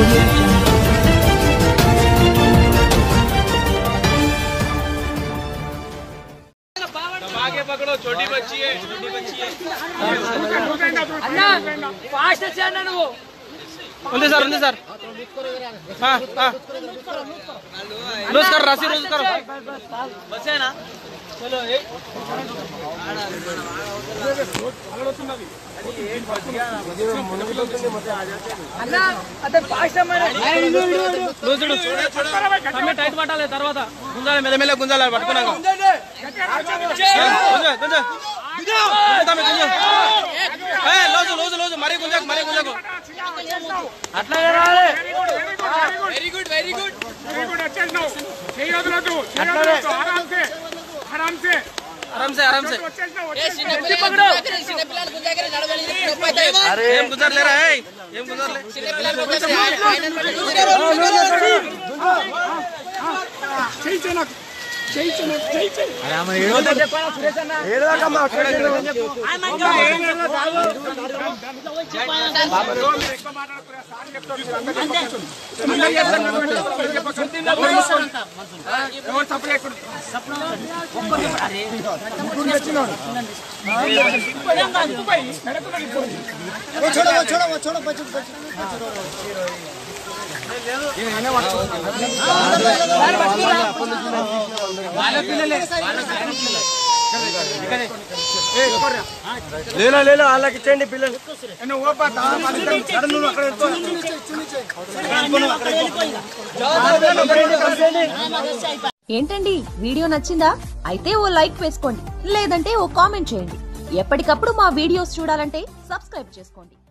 audio jungle. आगे पकड़ो छोटी बच्ची है छोटी बच्ची है అన్నా ఫాస్ట్ వచ్చాను నువ్వు ఉంది సార్ ఉంది సార్ లూజ్ కర్ రసి లూజ్ కర్ బస్సేనా చలో ఏ అన్నా అదే ఫాస్ట్ లూజ్ కమ్మే టైట్ పట్టాలి తర్వాత గుంజాలి మెల్ల మెల్ల గుంజాలి పట్టుకున్నాక గుంజ గుంజ తమ్మి గుంజ ఏ లోజు లోజు లోజు మరీ గుంజకు మరీ గుంజకు అట్లాగే రాలే very good very good very good వచ్చేసినావు చెయ్యి వదలొద్దు చెయ్యి వదలొద్దు ఆరామ్సే ఆరామ్సే ఆరామ్ సే ఆరామ్ సే వచ్చేసినావు ఏం గుంజర్లేరా ఏయ్ ఏం గుంజర్లే చెయ్యి చెయ్యి చెయ్యి చెయ్యి చెయ్యి ఎవరు తప్పు లేకుండా లేలా లేలా వాళ్ళకి ఇచ్చేయండి పిల్లలు నువ్వు ఓపాతా నువ్వు అక్కడ వెళ్ళిపో. ఏంటండి వీడియో నచ్చిందా అయితే ఓ లైక్ వేసుకోండి లేదంటే ఓ కామెంట్ చేయండి ఎప్పటికప్పుడు మా వీడియోస్ చూడాలంటే సబ్స్క్రైబ్ చేసుకోండి